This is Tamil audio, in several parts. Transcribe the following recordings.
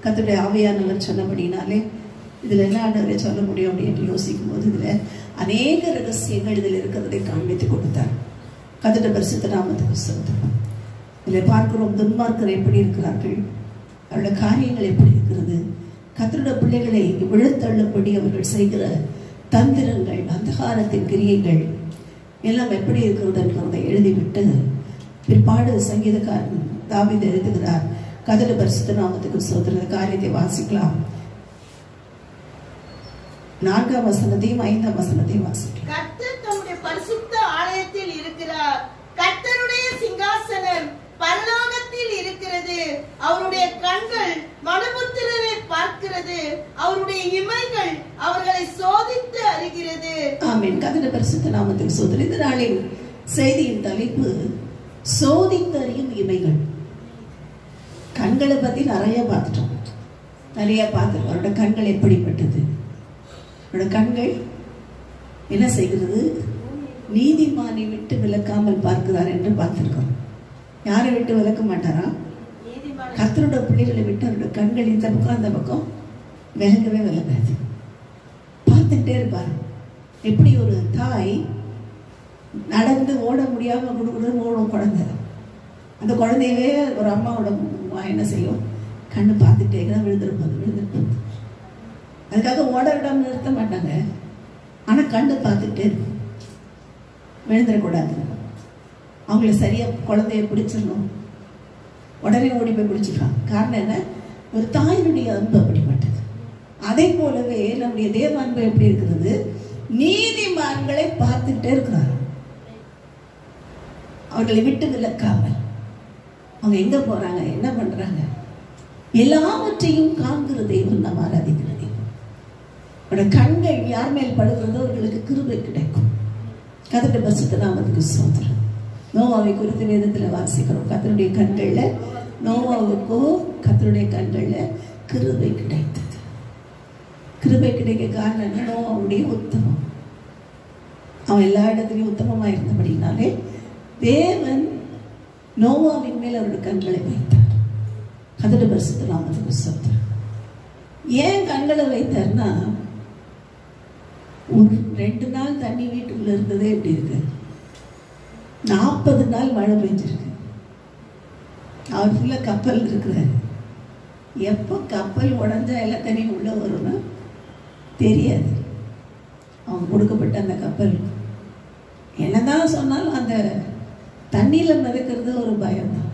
கத்துடைய ஆவியானவர் சொன்னபடினாலே இதில் என்ன ஆண்டவரை சொல்ல முடியும் அப்படின்னு யோசிக்கும் போது இதில் அநேக ரகசியங்கள் இதில் இருக்கிறதை காண்பித்து கொடுத்தார் கத்துட பரிசுத்த நாமத்துக்கு சொந்தம் இதில் பார்க்கிறோம் துன்மார்க்கர் எப்படி இருக்கிறார்கள் அவருடைய காரியங்கள் எப்படி இருக்கிறது கத்தருடைய பிள்ளைகளை விழுத்தள்ளும்படி அவர்கள் செய்கிற தந்திரங்கள் அந்தகாரத்தின் கிரியைகள் எல்லாம் எப்படி இருக்கிறது என்கிறதை எழுதிவிட்டு பிற்பாடு சங்கீதக்காரன் தாவித எழுதுகிறார் கதட பரிசுத்த நாமத்துக்கு சோதர காரியத்தை வாசிக்கலாம் நான்காம் வசனத்தையும் ஐந்தாம் வசனத்தையும் வாசிக்கலாம் கர்த்தர் தம்முடைய பரிசுத்த ஆலயத்தில் இருக்கிறார் கர்த்தருடைய சிங்காசனம் பரலோகத்தில் இருக்கிறது அவருடைய கண்கள் மனுபுத்திரரை பார்க்கிறது அவருடைய இமைகள் அவர்களை சோதித்து அறிகிறது ஆமென் கதட பரிசுத்த நாமத்துக்கு சோதர இந்த நாளின் செய்தியின் தலைப்பு சோதித்தறியும் இமைகள் கண்களை பத்தி நிறைய பார்த்துட்டோம் நிறைய பார்த்துருக்கோம் அவரோட கண்கள் எப்படிப்பட்டது அவரோட கண்கள் என்ன செய்கிறது நீதிமானை விட்டு விலக்காமல் பார்க்கிறார் என்று பார்த்திருக்கோம் யாரை விட்டு விலக்க மாட்டாரா நீதிமான் கர்த்தரோட பிள்ளைகளை விட்டு அவரோட கண்கள் இந்த பக்கம் அந்த பக்கம் விலகவே விலகாது பார்த்துட்டே இருப்பார் எப்படி ஒரு தாய் நடந்து ஓட முடியாம குடுகுடுன்னு ஓடும் குழந்தை அந்த குழந்தையவே ஒரு அம்மாவோட அம்மா என்ன செய்யும் கண்ணு பார்த்துட்டே தான் விழுந்திருப்பாங்க விழுந்திருப்பாங்க அதுக்காக ஓட விடாம நிறுத்த மாட்டாங்க ஆனா கண்ணு பார்த்துட்டே இருக்கும் விழுந்துடக்கூடாது அவங்கள சரியா குழந்தைய பிடிச்சிடணும் உடனே ஓடி போய் பிடிச்சிடுறான் காரணம் என்ன ஒரு தாயினுடைய அன்பு அப்படிப்பட்டது அதே போலவே நம்முடைய தேவ அன்பு எப்படி இருக்கிறது நீதிமான்களை பார்த்துட்டே இருக்கிறார் அவர்களை விட்டு விலக்காமல் அவங்க எங்க போறாங்க என்ன பண்றாங்க எல்லாவற்றையும் காண்கிற தெய்வம் நம்ம ஆராதிக்கிற தெய்வம் அவரோட கண்கள் யார் மேல் படுகிறதோ அவர்களுக்கு கிருபை கிடைக்கும் கதட்ட பசுத்த நாமத்துக்கு சோதரம் நோவாவை குறித்து வேதத்துல வாசிக்கிறோம் கத்தருடைய கண்கள்ல நோவாவுக்கோ கத்தருடைய கண்கள்ல கிருபை கிடைத்தது கிருபை கிடைக்க காரணம் என்ன நோவாவுடைய உத்தமம் அவன் எல்லா இடத்துலையும் உத்தமமா இருந்தபடினாலே தேவன் நோவாவின் மேல் அவருடைய கண்களை வைத்தார் கதட பரிசுத்த நாமத்துக்கு சோதரம் ஏன் கண்களை வைத்தார்னா ஒரு ரெண்டு நாள் தண்ணி வீட்டுக்குள்ள இருந்ததே எப்படி இருக்கு நாற்பது நாள் மழை பெஞ்சிருக்கு அவர் ஃபுல்லா கப்பல் இருக்கிறாரு எப்போ கப்பல் உடஞ்சா எல்லா தண்ணியும் உள்ள வரும்னா தெரியாது அவங்க கொடுக்கப்பட்ட அந்த கப்பல் என்னதான் சொன்னாலும் அந்த தண்ணியில மிதக்கிறது ஒரு பயம்தான்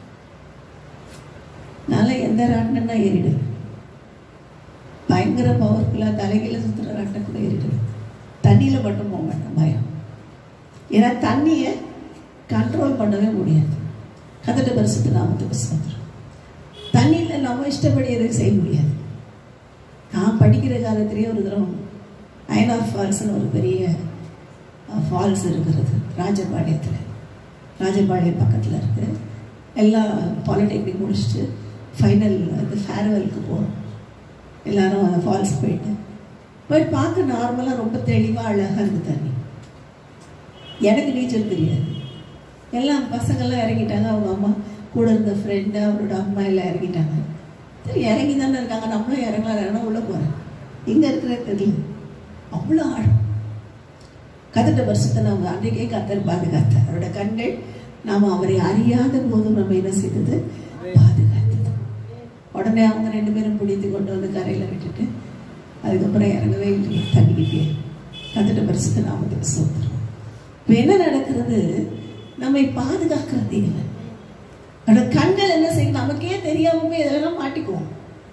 நல்லா எந்த ராட்டினா ஏறிடு பயங்கர பவர்ஃபுல்லா தலைகீழ சுத்துற ராட்டை கூட ஏறிடு தண்ணியில மட்டும் போக மாட்டேன் பயம் ஏன்னா தண்ணியை கண்ட்ரோல் பண்ணவே முடியாது கதட்ட பரிசுத்த நாமத்துக்கு சோதரம் தண்ணியில் நம்ம இஷ்டப்படி எதுவும் செய்ய முடியாது நான் படிக்கிற காலத்திலேயே ஒரு தரம் அயனார் ஃபால்ஸ்னு ஒரு பெரிய ஃபால்ஸ் இருக்கிறது ராஜபாளையத்தில் ராஜபாளையம் பக்கத்தில் இருக்கு எல்லாம் பாலிடெக்னிக் முடிச்சுட்டு ஃபைனல் அந்த ஃபேர்வெலுக்கு போகிறோம் எல்லாரும் அந்த ஃபால்ஸ் போயிட்டு போய் பார்க்க நார்மலாக ரொம்ப தெளிவாக அழகாக இருக்கு தண்ணி எனக்கு நீச்சல் தெரியாது எல்லாம் பசங்கள்லாம் இறங்கிட்டாங்க அவங்க அம்மா கூட இருந்த ஃப்ரெண்டு அவரோட அம்மா எல்லாம் இறங்கிட்டாங்க சரி இறங்கி தானே இருக்காங்க நம்மளும் இறங்கலாம் இறங்கினா உள்ளே போகிறேன் இங்கே இருக்கிற தெரியல அவ்வளோ ஆழம் கதட்ட வருஷத்தை நாம் அன்றைக்கே கத்தர் பாதுகாத்தார் அவரோட கண்கள் நாம் அவரை அறியாத போதும் நம்ம என்ன செய்தது பாதுகாத்தது உடனே அவங்க ரெண்டு பேரும் பிடித்து கொண்டு வந்து கரையில் விட்டுட்டு அதுக்கப்புறம் இறங்கவே இல்லை தண்ணிக்கிட்டே கதட்ட வருஷத்தை நாமத்துக்கு சோத்துறோம் இப்போ என்ன நடக்கிறது நம்மை பாதுகாக்கிற தெரியல அவரோட கண்கள் என்ன செய்யும் நமக்கே தெரியாமவே இதெல்லாம் மாட்டிக்குவோம்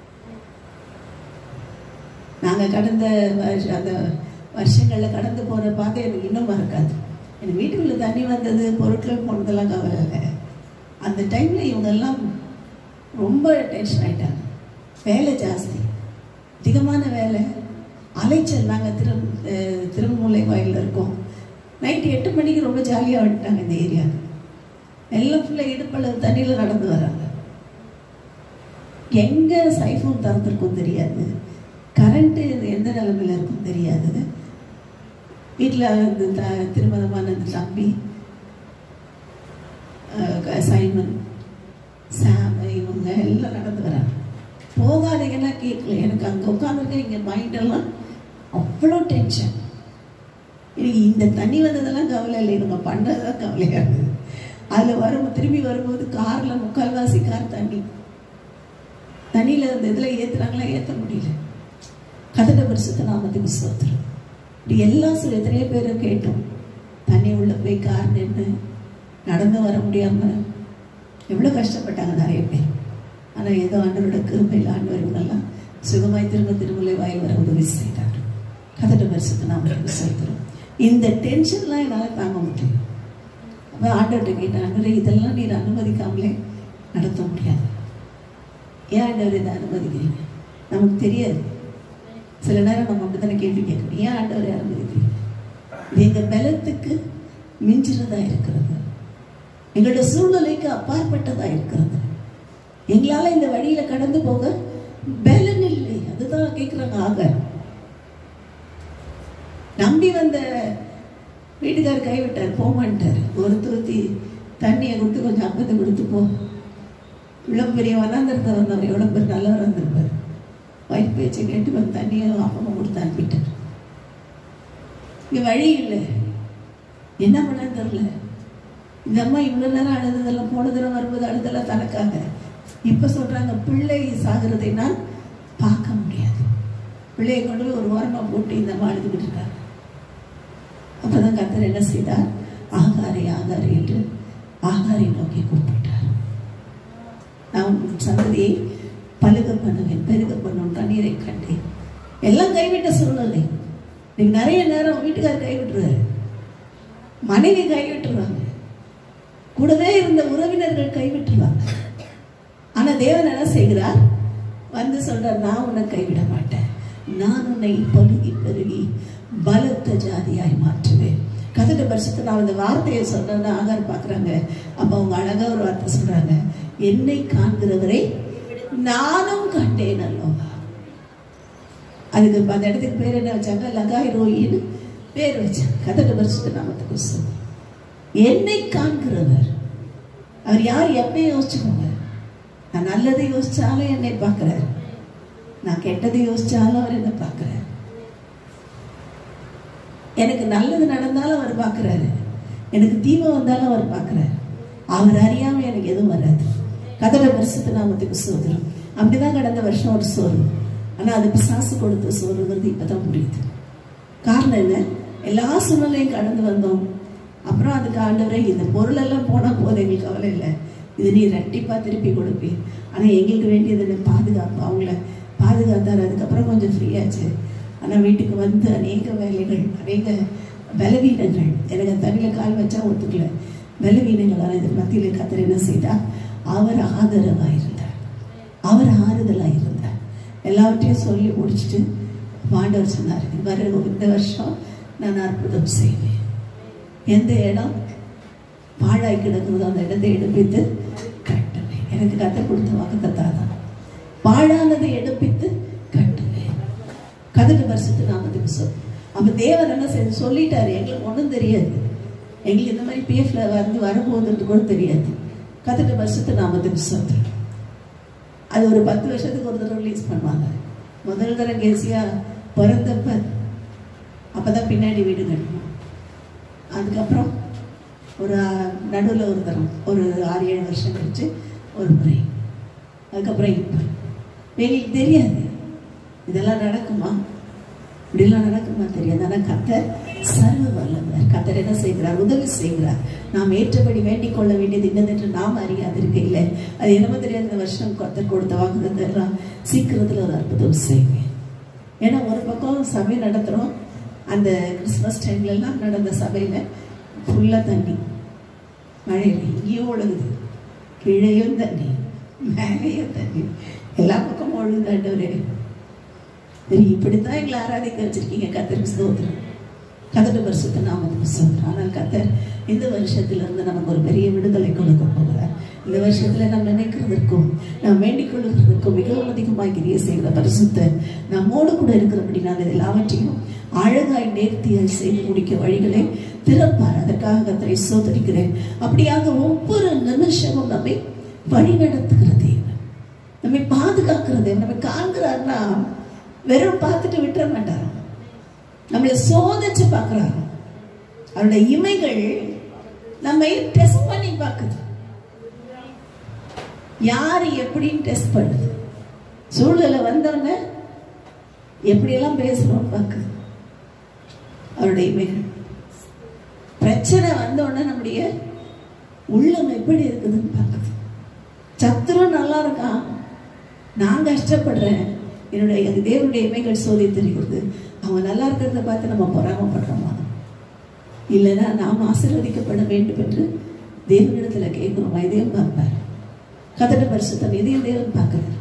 நாங்க கடந்த வருஷ- அந்த வருஷங்கள்ல கடந்து போற பாதை எனக்கு இன்னும் மறக்காது எனக்கு வீட்டுக்குள்ள தண்ணி வந்தது பொருட்கள் போனதெல்லாம் கவலை இல்லை அந்த டைம்ல இவங்க எல்லாம் ரொம்ப டென்ஷன் ஆயிட்டாங்க வேலை ஜாஸ்தி அதிகமான வேலை அலைச்சல் நாங்கள் திரு அஹ் திருமூலை வாயில இருக்கோம் நைட்டு எட்டு மணிக்கு ரொம்ப ஜாலியாக வந்துட்டாங்க இந்த ஏரியா எல்லாம் ஃபுல்லாக இடுப்பளவு தண்ணியில் நடந்து வராங்க எங்கே சைஃபோன் திறந்திருக்கும் தெரியாது கரண்ட்டு எந்த நிலைமையில் இருக்கும் தெரியாது வீட்டில் இந்த த திருமணமான அந்த தம்பி அஹ், சைமன் சாம் இவங்க எல்லாம் நடந்து வராங்க போகாதீங்கன்னா கேட்கல எனக்கு அங்கே உட்காந்துருக்க இங்கே மைண்டெல்லாம் அவ்வளோ டென்ஷன் எனக்கு இந்த தண்ணி வந்ததெல்லாம் கவலை இல்லை இவங்க பண்ணதான் கவலையாக இருந்தது அதில் வரும் திரும்பி வரும்போது காரில் முக்கால்வாசி கார் தண்ணி தண்ணியில் இந்த இதில் ஏற்றுறாங்களா ஏற்ற முடியல கதட வருஷத்தை நாமத்துக்கு சோத்துரும் இப்படி எல்லாம் சில எத்தனையோ பேரை கேட்டோம் தண்ணி உள்ள போய் கார் நின்று நடந்து வர முடியாமல் எவ்வளோ கஷ்டப்பட்டாங்க நிறைய பேர் ஆனால் ஏதோ ஆண்டவரோட கிருமையில் ஆண்டவர் இவங்கெல்லாம் சுகமாய் திரும்ப திருமலை வாயில் வர உதவி செய்தார் கதட வருஷத்தை நாமத்துக்கு சோத்துரும் இந்த டென்ஷன்லாம் என்னால் தாங்க முடியும் அப்போ ஆண்டவர்கிட்ட கேட்டேன் ஆண்டவரே இதெல்லாம் நீர் அனுமதிக்காமலே நடத்த முடியாது ஏன் ஆண்டவர் இதை அனுமதிக்கிறீங்க நமக்கு தெரியாது சில நேரம் நம்ம அப்படித்தானே கேள்வி கேட்கணும் ஏன் ஆண்டவரை அனுமதிக்கிறீங்க இது எங்கள் பலத்துக்கு மிஞ்சினதா இருக்கிறது எங்களுடைய சூழ்நிலைக்கு அப்பாற்பட்டதா இருக்கிறது எங்களால இந்த வழியில கடந்து போக பலன் இல்லை அதுதான் கேட்குறாங்க ஆக நம்பி வந்த வீட்டுக்கார் கைவிட்டார் போமான்ட்டார் ஒரு தூத்தி தண்ணியை கொடுத்து கொஞ்சம் அப்பத்தை கொடுத்து போ இவ்வளோ பெரிய வனாந்திரத்தை வந்தவர் எவ்வளோ பேர் நல்லவர் வந்திருப்பார் ஒய்ஃப் பேச்சை கேட்டு வந்து தண்ணியை அப்பமும் கொடுத்து அனுப்பிட்டார் இங்கே வழி இல்லை என்ன பண்ணன்னு தெரில இந்த அம்மா இவ்வளோ நேரம் அழுததெல்லாம் போன தடவை வரும்போது அழுதெல்லாம் தனக்காக இப்போ சொல்கிறாங்க பிள்ளை சாகிறதை நான் பார்க்க முடியாது பிள்ளையை கொண்டு போய் ஒரு ஓரமாக போட்டு இந்த அம்மா அழுதுகிட்டு இருக்காங்க அப்பதான் கர்த்தர் என்ன செய்தார் ஆகாரை ஆகாரை என்று ஆகாரை நோக்கி கூப்பிட்டார் நான் உன் சந்ததியை பழுக பண்ணுவேன் பெருக பண்ணும் கண்ணீரை கண்டேன் எல்லாம் கைவிட்ட சூழ்நிலை நீங்க நிறைய நேரம் வீட்டுக்கார் கைவிட்டுருவாரு மனைவி கைவிட்டுருவாங்க கூடவே இருந்த உறவினர்கள் கைவிட்டுருவாங்க ஆனா தேவன் என்ன செய்கிறார் வந்து சொல்றார் நான் உன்னை கைவிட மாட்டேன் நான் உன்னை பழுகி பெருகி பலத்த ஜாதியாய் மாற்றுவேன் கதட்ட வருஷத்துல நான் இந்த வார்த்தையை சொல்றேன்னு ஆகார் பார்க்குறாங்க அப்போ அவங்க அழகா ஒரு வார்த்தை சொல்றாங்க என்னை காண்கிறவரை நானும் கண்டேன் அல்லவா அதுக்கு அந்த இடத்துக்கு பேர் என்ன வச்சாங்க லகாய் ரோயின்னு பேர் வச்சாங்க கதட்ட வருஷத்து நாமத்துக்கு சொல்லி என்னை காண்கிறவர் அவர் யார் எப்பயும் யோசிச்சுக்கோங்க நான் நல்லதை யோசிச்சாலும் என்னை பார்க்கிறார் நான் கெட்டதை யோசிச்சாலும் அவர் என்ன பார்க்கிறார் எனக்கு நல்லது நடந்தாலும் அவர் பார்க்கிறாரு எனக்கு தீமை வந்தாலும் அவர் பார்க்கிறாரு அவர் அறியாம எனக்கு எதுவும் வராது கதட வருஷத்து நாமத்துக்கு சோதரம் அப்படிதான் கடந்த வருஷம் ஒரு சோறு ஆனா அது பிசாசு கொடுத்த சோறுங்கிறது இப்பதான் புரியுது காரணம் என்ன எல்லா சூழ்நிலையும் கடந்து வந்தோம் அப்புறம் அதுக்கு ஆண்டவரே இந்த பொருள் எல்லாம் போனா போதும் எங்களுக்கு கவலை இல்லை இது நீ ரெட்டிப்பா திருப்பி கொடுப்பீர் ஆனா எங்களுக்கு வேண்டியது என்ன பாதுகாப்பு அவங்கள பாதுகாத்தார் அதுக்கப்புறம் கொஞ்சம் ஃப்ரீயாச்சு ஆனா வீட்டுக்கு வந்து அநேக வேலைகள் அநேக பலவீனங்கள் எனக்கு தண்ணியில் கால் வச்சா ஒத்துக்கல பலவீனங்கள் ஆனால் இது மத்தியில் கத்தர் என்ன செய்தா அவர் ஆதரவாக இருந்தார் அவர் ஆறுதலாக இருந்தார் எல்லாவற்றையும் சொல்லி முடிச்சுட்டு பாண்டவர் சொன்னார் வர இந்த வருஷம் நான் அற்புதம் செய்வேன் எந்த இடம் பாழாய் கிடக்குதோ அந்த இடத்தை எடுப்பித்து கட்டுவேன் எனக்கு கத்தை கொடுத்த வாக்குத்தத்தா தான் பாழானதை எடுப்பித்து கட்டுவேன் கதட்டு வருஷத்து நாமத்துக்கு சொல் அப்ப தேவன் என்ன செய்து சொல்லிட்டாரு எங்களுக்கு ஒன்றும் தெரியாது எங்களுக்கு இந்த மாதிரி பிஎஃப்ல வந்து வரும்போதுன்ட்டு கூட தெரியாது கதட்டு வருஷத்து நாமத்துக்கு சொல் அது ஒரு பத்து வருஷத்துக்கு ஒரு தடவை ரிலீஸ் பண்ணுவாங்க முதல் தடவை கேசியா பிறந்தப்ப அப்பதான் பின்னாடி வீடு கட்டணும் அதுக்கப்புறம் ஒரு நடுவில் ஒரு தரம் ஒரு ஆறு ஏழு வருஷம் கழிச்சு ஒரு முறை அதுக்கப்புறம் இப்போ எங்களுக்கு தெரியாது இதெல்லாம் நடக்குமா இப்படிலாம் நடக்குமா தெரியாது ஆனால் கத்தர் சர்வ வல்லவர் கத்தர் என்ன செய்கிறார் உதவி செய்கிறார் நாம் ஏற்றபடி வேண்டிக் கொள்ள வேண்டியது என்னதென்று நாம் அறியாதிருக்கையில் அது என்னமோ தெரியாத இந்த வருஷம் கத்தர் கொடுத்த வாக்குதெல்லாம் சீக்கிரத்தில் ஒரு அற்புதம் செய்வேன் ஏன்னா ஒரு பக்கம் சபை நடத்துகிறோம் அந்த கிறிஸ்மஸ் டைம்லலாம் நடந்த சபையில் ஃபுல்லாக தண்ணி மழையில் இங்கேயும் ஒழுகுது கீழேயும் தண்ணி மேலேயும் தண்ணி எல்லா பக்கமும் ஒழுகுதாண்டவரே சரி இப்படித்தான் எங்களை ஆராதிக்க வச்சிருக்கீங்க கத்தருக்கு ஸ்தோத்திரம் கதட்டு வருஷத்தை நாம சொல்றோம் ஆனால் கத்தர் இந்த வருஷத்திலிருந்து நமக்கு ஒரு பெரிய விடுதலை கொடுக்க போகிறார் இந்த வருஷத்துல நாம் நினைக்கிறதற்கும் நாம் வேண்டிக் கொள்ளுகிறதற்கும் மிகவும் அதிகமாக கிரிய செய்கிற பரிசுத்த நம்மோடு கூட இருக்கிறபடி நான் இது எல்லாவற்றையும் அழகாய் நேர்த்தியாய் செய்து முடிக்க வழிகளை திறப்பார் அதற்காக கத்தரை சோதரிக்கிறேன் அப்படியாக ஒவ்வொரு நிமிஷமும் நம்மை வழி நடத்துகிற தேவன் நம்மை பாதுகாக்கிற தேவன் நம்ம காண்கிறாருன்னா வெறும் பார்த்துட்டு விட்டுற மாட்டார் நம்மளை சோதிச்சு பார்க்குறாரு அவருடைய இமைகள் நம்மை டெஸ்ட் பண்ணி பார்க்குது யார் எப்படின்னு டெஸ்ட் பண்ணுது சூழ்நிலை வந்தோடனே எப்படியெல்லாம் பேசுறோம் பார்க்குது அவருடைய இமைகள் பிரச்சனை வந்தோடனே நம்முடைய உள்ளம் எப்படி இருக்குதுன்னு பார்க்குது சத்துரும் நல்லா இருக்கான் நான் கஷ்டப்படுறேன் என்னுடைய தேவனுடைய இமைகள் சோதி தெரிகிறது அவன் நல்லா இருக்கிறத பார்த்து நம்ம பொறாமப்படுறோமா இல்லைன்னா நாம் ஆசீர்வதிக்கப்பட வேண்டும் என்று தேவனிடத்துல கேட்கிறோம் இதையும் பார்ப்பார் கதட பரிசுத்தம் இதையும் தேவன் பார்க்கிறார்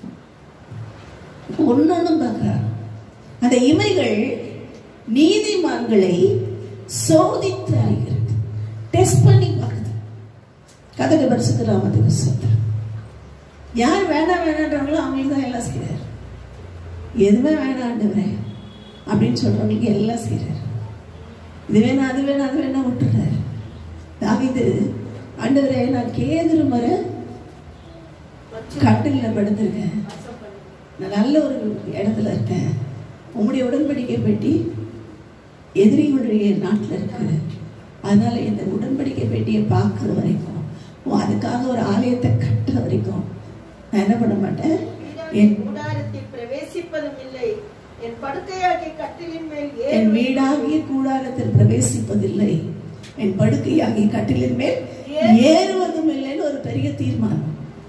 ஒன்னொன்னும் பார்க்கிறார் அந்த இமைகள் நீதிமான்களை சோதித்து அறிகிறது டெஸ்ட் பண்ணி பார்க்குது கதட பரிசுத்த ராமத்துக்கு சொல்றார் யார் வேணாம் வேணான்றவங்களோ அவங்களுக்கு தான் எல்லாம் செய்கிறார் எதுவுமே வேணாண்டவரே அப்படின்னு சொல்றவங்களுக்கு எல்லாம் செய்கிறார் இது வேணாம் அது வேணாம் அது வேணாம் விட்டுறாரு தாவிது ஆண்டவரே நான் கேதுரு மர கட்டிலில் படுத்திருக்கேன் நான் நல்ல ஒரு இடத்துல இருக்கேன் உங்களுடைய உடன்படிக்கை பெட்டி எதிரிகளுடைய நாட்டில் இருக்கு அதனால இந்த உடன்படிக்கை பெட்டியை பார்க்குற வரைக்கும் ஓ அதுக்காக ஒரு ஆலயத்தை கட்டுற வரைக்கும் நான் என்ன பண்ண மாட்டேன் என் கூடாரத்தில் பிரவேசிப்பதும் இல்லை என் படுக்கையாகிய கட்டிலின் மேல் என் ஏறி வீடாகிய கூடாரத்தில் பிரவேசிப்பதில்லை என் படுக்கையாகிய கட்டிலின் மேல் ஏறுவதும் இல்லைன்னு ஒரு பெரிய தீர்மானம்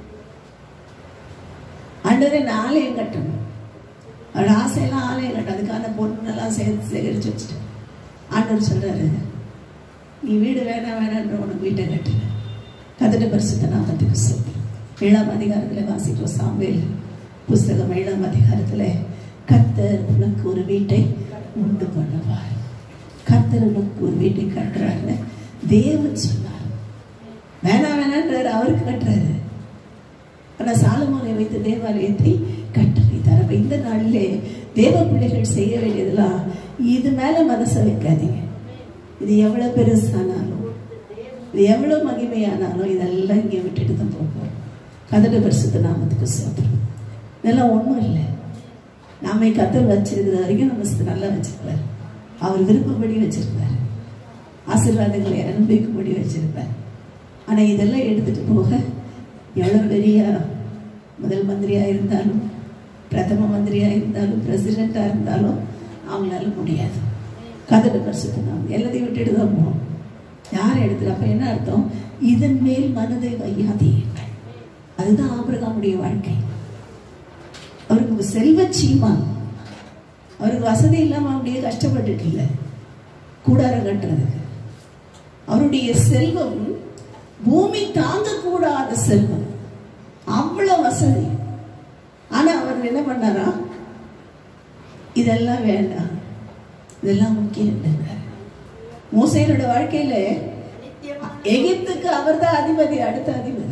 ஆண்டவரே நான் ஆலயம் கட்டணும் அவரோட ஆசையெல்லாம் ஆலயம் கட்டணும் அதுக்கான பொருளெல்லாம் சேர்த்து சேகரிச்சு வச்சுட்டேன் ஆண்டவர் சொல்றாரு நீ வீடு வேணாம் வேணான்ற உனக்கு வீட்டை கட்டு கதட பரிசுத்த நாமத்துக்கு சொல்லு ஏழாம் அதிகாரத்தில் வாசிக்கிறோம் சாம்பேல் புஸ்தகம் ஏழாம் அதிகாரத்தில் கர்த்தர் உனக்கு ஒரு வீட்டை உண்டு பண்ணுவார் கர்த்தர் உனக்கு ஒரு வீட்டை கட்டுறாரு தேவன் சொன்னார் வேணாம் வேணான்றாரு அவருக்கு கட்டுறாரு ஆனா சாலமோனை வைத்து தேவாலயத்தை கட்டி வைத்தார் அப்ப இந்த நாளிலே தேவ பிள்ளைகள் செய்ய வேண்டியதெல்லாம் இது மேல மனசை வைக்காதீங்க இது எவ்வளவு பெருசானாலும் இது எவ்வளவு மகிமையானாலும் இதெல்லாம் இங்கே விட்டுட்டு தான் போகும் கதட பரிசுத்த நாமத்துக்கு சோதரம் இதெல்லாம் ஒண்ணும் இல்லை நாம கத்தர் வச்சிருக்கிற வரைக்கும் நம்ம நல்லா வச்சிருப்பார் அவர் விருப்பப்படி வச்சிருப்பார் ஆசீர்வாதங்களை அனுபவிக்கும்படி வச்சிருப்பார் ஆனா இதெல்லாம் எடுத்துட்டு போக எவ்வளவு பெரிய முதல் மந்திரியா இருந்தாலும் பிரதம மந்திரியா இருந்தாலும் பிரசிடெண்டா இருந்தாலும் அவங்களால முடியாது கதட பரிசுத்த நாம் எல்லாத்தையும் விட்டுட்டு தான் போகணும் யார் எடுத்துட்டு அப்ப என்ன அர்த்தம் இதன் மேல் மனதை வையாதீர்கள் அதுதான் ஆபிரகாமுடைய வாழ்க்கை அவருக்கு செல்வ சீமான் அவருக்கு வசதி இல்லாம அப்படியே கஷ்டப்பட்டுட்டு இல்லை கூடாரம் கட்டுறதுக்கு அவருடைய செல்வம் பூமி தாங்கக்கூடாத செல்வம் அவ்வளவு வசதி ஆனா அவர் என்ன பண்ணாரா இதெல்லாம் வேண்டாம் இதெல்லாம் முக்கியம் இல்லைங்க மூசையனோட வாழ்க்கையில நித்தியமான எகிப்துக்கு அவர்தான் அதிபதி அடுத்த அதிபதி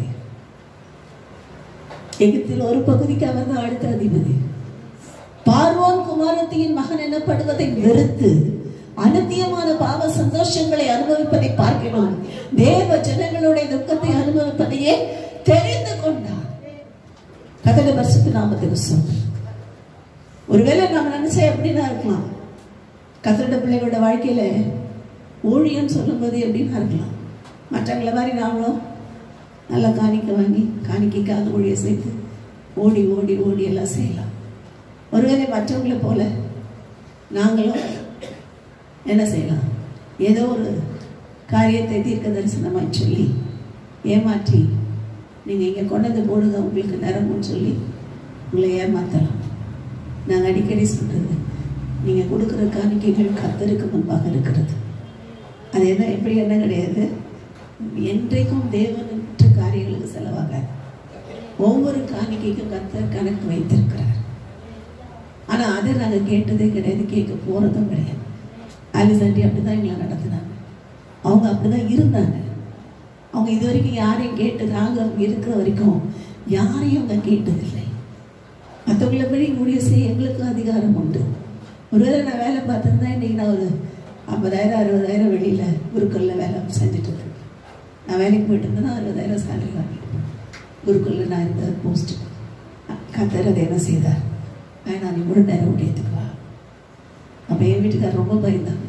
எகிப்தில் ஒரு பகுதிக்கு அவர்தான் அடுத்த அதிபதி பார்வோன் குமாரத்தியின் மகன் எனப்படுவதை வெறுத்து அநித்தியமான பாவ சந்தோஷங்களை அனுபவிப்பதை பார்க்கிறோம் தேவ ஜனங்களுடைய துக்கத்தை அனுபவிப்பதையே தெரிந்து கொண்டார் கதக பரிசுத்த நாமத்துக்கு சொல்றேன் ஒருவேளை நம்ம நினைச்சா எப்படின்னா இருக்கலாம் கத்தரோட பிள்ளைகளோட வாழ்க்கையில ஊழியம் சொல்லும்போது எப்படின்னா இருக்கலாம் மற்றவங்கள மாதிரி நாமளும் நல்லா காணிக்க வாங்கி காணிக்கைக்காக ஊழிய செய்து ஓடி ஓடி ஓடி எல்லாம் செய்யலாம் ஒருவேளை மற்றவங்களை போல நாங்களும் என்ன செய்யலாம் ஏதோ ஒரு காரியத்தை தீர்க்க தரிசனமாய் சொல்லி ஏமாற்றி நீங்கள் இங்கே கொண்டு வந்து போடுங்க உங்களுக்கு நிரம்புன்னு சொல்லி உங்களை ஏமாத்தலாம் நாங்கள் அடிக்கடி சொல்கிறது நீங்கள் கொடுக்குற காணிக்கைகள் கத்தருக்கு முன்பாக இருக்கிறது அது என்ன எப்படி என்ன கிடையாது என்றைக்கும் தேவனற்ற காரியங்களுக்கு செலவாகாது ஒவ்வொரு காணிக்கைக்கும் கத்தர் கணக்கு வைத்திருக்கிறார் ஆனா அதை நாங்க கேட்டதே கிடையாது கேட்க போறதும் கிடையாது ஆலிசாண்டி அப்படிதான் எங்களை நடத்தினாங்க அவங்க அப்படிதான் இருந்தாங்க அவங்க இது வரைக்கும் யாரையும் கேட்டு நாங்க அவங்க இருக்கிற வரைக்கும் யாரையும் அவங்க கேட்டதில்லை மற்றவங்களை படி முடிவு செய்ய எங்களுக்கும் அதிகாரம் உண்டு ஒருவேளை நான் வேலை பார்த்துருந்தா இன்னைக்கு நான் ஒரு ஐம்பதாயிரம் அறுபதாயிரம் வெளியில குருக்கள்ல வேலை செஞ்சுட்டு இருக்கேன் நான் வேலைக்கு போயிட்டு இருந்தேன்னா அறுபதாயிரம் சேலரி வாங்கிட்டு குருக்குள்ள நான் இருந்த போஸ்ட் கத்தர் அதை என்ன செய்தார் வேணா நீ முழு நேரம் ஊழியத்துக்கு வா அப்போ என் வீட்டுக்கார் ரொம்ப பயந்தாங்க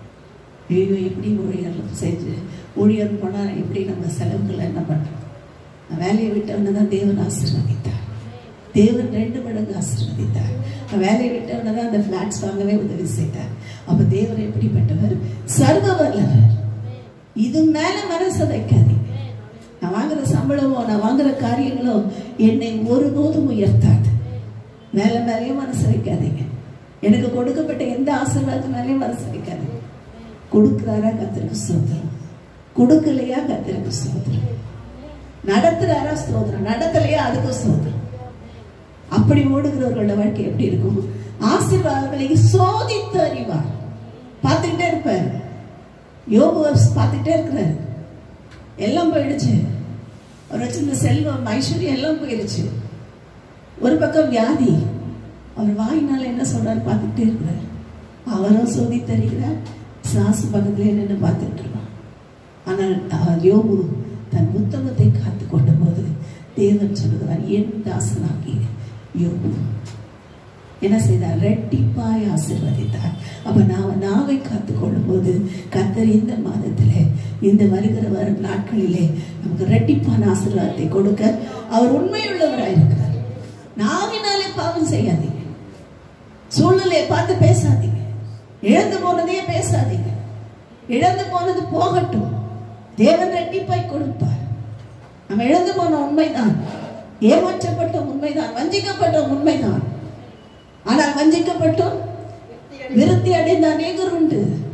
ஐயோ எப்படி ஊழியர் செஞ்சு ஊழியர் போனால் எப்படி நம்ம செலவுகள் என்ன பண்ணுறோம் நான் வேலையை விட்டவன தான் தேவன் ஆசீர்வதித்தார் தேவன் ரெண்டு மடங்கு ஆசீர்வதித்தார் நான் வேலையை விட்டவன தான் அந்த ஃப்ளாட்ஸ் வாங்கவே உதவி செய்தார் அப்போ தேவன் எப்படிப்பட்டவர் சர்வ வல்லவர் இது மேல மனசை வைக்காதீங்க நான் வாங்குற சம்பளமோ நான் வாங்குற காரியங்களோ என்னை ஒருபோதும் உயர்த்தாது மேல மேலேயும் மனசு வைக்காதீங்க எனக்கு கொடுக்கப்பட்ட எந்த ஆசீர்வாதத்து மேலேயும் மனசு வைக்காதீங்க கொடுக்குறாரா கத்திற்கு ஸ்தோத்திரம் கொடுக்கலையா கத்திற்கு ஸ்தோத்திரம் நடத்துறாரா ஸ்தோத்திரம் நடத்தலையா அதுக்கு ஸ்தோத்திரம் அப்படி ஓடுகிறவர்களோட வாழ்க்கை எப்படி இருக்கும் ஆசீர்வாதங்களை சோதித்து அறிவார் பார்த்துக்கிட்டே இருப்பார் யோபு பார்த்துக்கிட்டே இருக்கிறார் எல்லாம் போயிடுச்சு அவர் வச்சிருந்த செல்வம் ஐஸ்வர்யம் எல்லாம் போயிடுச்சு ஒரு பக்கம் வியாதி அவர் வாயினால என்ன சொல்றாரு பார்த்துக்கிட்டே இருக்கிறார் அவரும் சோதி தருகிறார் சாசு பக்கத்துல நின்று பார்த்துட்டு இருக்கான் ஆனால் அவர் யோபு தன் புத்தகத்தை காத்து கொண்ட போது தேவன் சொல்லுகிறார் என் தாசனாகி யோபு என்ன செய்தார் ரெட்டிப்பாய் ஆசிர்வதித்தார் அப்ப நாம நாவை காத்து கொள்ளும் போது கத்தர் இந்த மாதத்துல இந்த வருகிற வர நாட்களிலே நமக்கு ரெட்டிப்பான ஆசீர்வாதத்தை கொடுக்க அவர் உண்மையுள்ளவராய் இருக்கிறார் நாவினாலே பாவம் செய்யாதீங்க சூழ்நிலையை பார்த்து பேசாதீங்க இழந்து போனதையே பேசாதீங்க இழந்து போனது போகட்டும் தேவன் ரெட்டிப்பாய் கொடுப்பார் நம்ம இழந்து போன உண்மைதான் ஏமாற்றப்பட்ட உண்மைதான் வஞ்சிக்கப்பட்ட உண்மைதான் ஆனால் வஞ்சிக்கப்பட்டும் விருத்தி அடைந்த அநேகர் உண்டு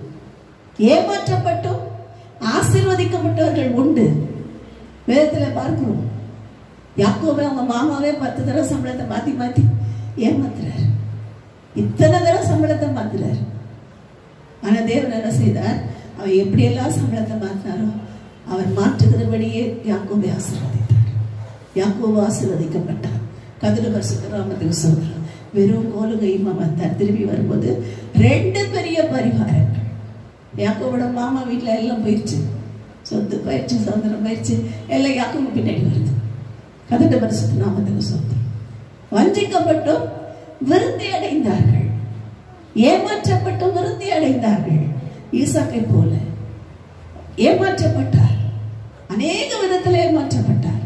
ஏமாற்றப்பட்டும் ஆசீர்வதிக்கப்பட்டவர்கள் உண்டு வேதத்துல பார்க்கிறோம் யாக்கோவே அவங்க மாமாவே பத்து தடவை சம்பளத்தை மாத்தி மாத்தி ஏமாத்துறாரு இத்தனை தடவை சம்பளத்தை மாத்துறாரு ஆனா தேவன் என்ன செய்தார் அவர் எப்படியெல்லாம் சம்பளத்தை மாத்தினாரோ அவர் மாற்றுகிறபடியே யாக்கோவை ஆசீர்வதித்தார் யாக்கோவு ஆசீர்வதிக்கப்பட்டார் கதிர பரிசுத்தராமத்துக்கு சொல்றார் வெறும் கோலுகையும் வந்தார் திரும்பி வரும்போது ரெண்டு பெரிய பரிவாரங்கள் யாக்கோவோட மாமா வீட்டில் எல்லாம் போயிடுச்சு சொத்து போயிடுச்சு சுதந்திரம் போயிடுச்சு எல்லாம் யாக்கோவு பின்னாடி வருது கதிர பரிசுத்த நாமத்துக்கு சொத்து வஞ்சிக்கப்பட்டும் விருத்தி அடைந்தார்கள் ஏமாற்றப்பட்டும் விருத்தி அடைந்தார்கள் ஈசாக்கை போல ஏமாற்றப்பட்டார் அநேக விதத்தில் ஏமாற்றப்பட்டார்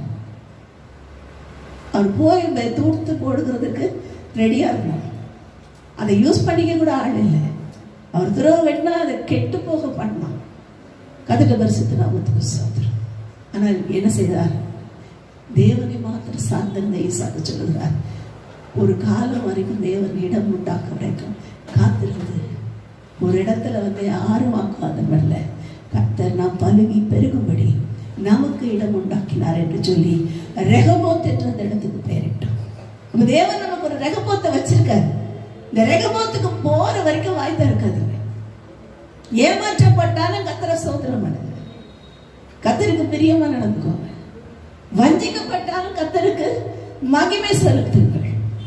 அவர் போய் இந்த தூர்த்து போடுகிறதுக்கு ரெடியா இருந்தார் அதை யூஸ் பண்ணிக்க கூட ஆள் இல்லை அவர் துறவு வெட்டினா அதை கெட்டு போக பண்ணலாம் கதிர பரிசுத்த நாமத்துக்கு சோதரம் ஆனால் என்ன செய்தார் தேவனை மாத்திரம் சார்ந்திருந்த ஈசாக்கு சொல்லுகிறார் ஒரு காலம் வரைக்கும் தேவன் இடம் உண்டாக்க வரைக்கும் காத்திருந்து ஒரு இடத்துல வந்து யாரும் வாக்குவாதம் கர்த்தர் நாம் பழுகி பெருகும்படி நமக்கு இடம் உண்டாக்கினார் என்று சொல்லி ரெகபோத் என்ற அந்த இடத்துக்கு பெயரிட்டோம் நம்ம தேவன் நமக்கு ஒரு ரெகபோத்தை வச்சிருக்காரு இந்த ரெகபோத்துக்கு போற வரைக்கும் வாய்ப்பா இருக்காதுங்க ஏமாற்றப்பட்டாலும் கத்தர சோதனம் பண்ணுங்க கத்தருக்கு பிரியமா நடந்துக்கோங்க வஞ்சிக்கப்பட்டாலும் கத்தருக்கு மகிமை செலுத்துங்கள்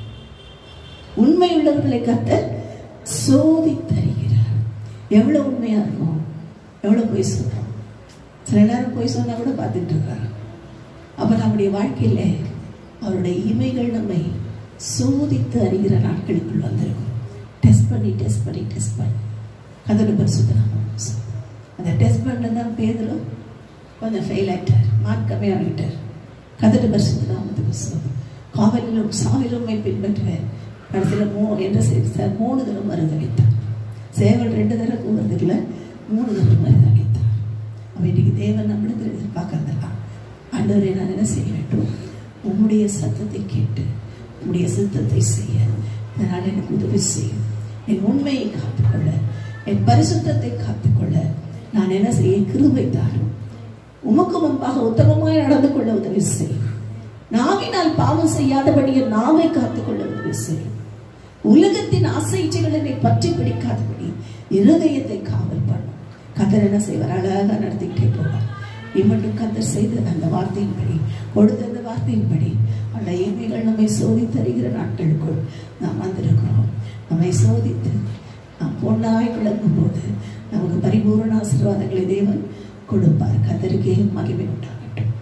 உண்மை உள்ளவர்களை கத்தர் சோதி தருகிறார் எவ்வளவு உண்மையா இருக்கும் எவ்வளவு போய் சொல்றோம் சில நேரம் போய் சொன்னா கூட பார்த்துட்டு இருக்காரு அப்ப நம்முடைய வாழ்க்கையில அவருடைய இமைகள் நம்மை சோதித்து அறிகிற நாட்களுக்குள் வந்திருக்கும் டெஸ்ட் பண்ணி டெஸ்ட் பண்ணி டெஸ்ட் பண்ணி அதோட பரிசுத்தனாக அந்த டெஸ்ட் பண்ண தான் பேதலும் கொஞ்சம் ஃபெயில் ஆயிட்டார் மார்க் கம்மியாகிட்டார் கதட்டு பரிசுத்தனாமத்துக்கு சொல்லும் காவலிலும் சாவிலுமை பின்பற்றுவேன் கடைசியில் மூ என்ன செய்தார் மூணு தரம் மறுதளித்தார் சேவல் ரெண்டு தரம் கூறுறதுக்குள்ள மூணு தரம் மறுதளித்தார் அவன் இன்னைக்கு தேவன் நம்மளுக்கு எதிர்பார்க்கறதெல்லாம் ஆண்டவரை நான் என்ன செய்ய வேண்டும் உம்முடைய சத்தத்தை கேட்டு உம்முடைய சித்தத்தை செய்ய அதனால் எனக்கு உதவி செய்யும் என் உண்மையை காத்துக்கொள்ள என் பரிசுத்தத்தை காத்துக்கொள்ள நான் என்ன செய்ய கிருபை தாரும் உமக்கு முன்பாக உத்தமமாய் நடந்து கொள்ள உதவி செய்யும் நாவினால் பாவம் செய்யாதபடி என் நாவை காத்துக்கொள்ள உதவி செய்யும் உலகத்தின் ஆசை இச்சைகள் என்னை பற்றி பிடிக்காதபடி இருதயத்தை காவல் பண்ணும் கத்தர் என்ன செய்வார் அழகாக நடத்திக்கிட்டே போவார் இவனும் கத்தர் செய்த அந்த வார்த்தையின்படி கொடுத்த அந்த வார்த்தையின்படி அந்த இமைகள் நம்மை சோதித்து அறிகிற நாட்களுக்குள் நாம் வந்திருக்கிறோம் நம்மை சோதித்து நாம் பொண்ணாய் விளங்கும் போது நமக்கு பரிபூர்ண ஆசீர்வாதங்களை தேவன் கொடுப்பார் கத்தருக்கே மகிமை உண்டாகட்டும்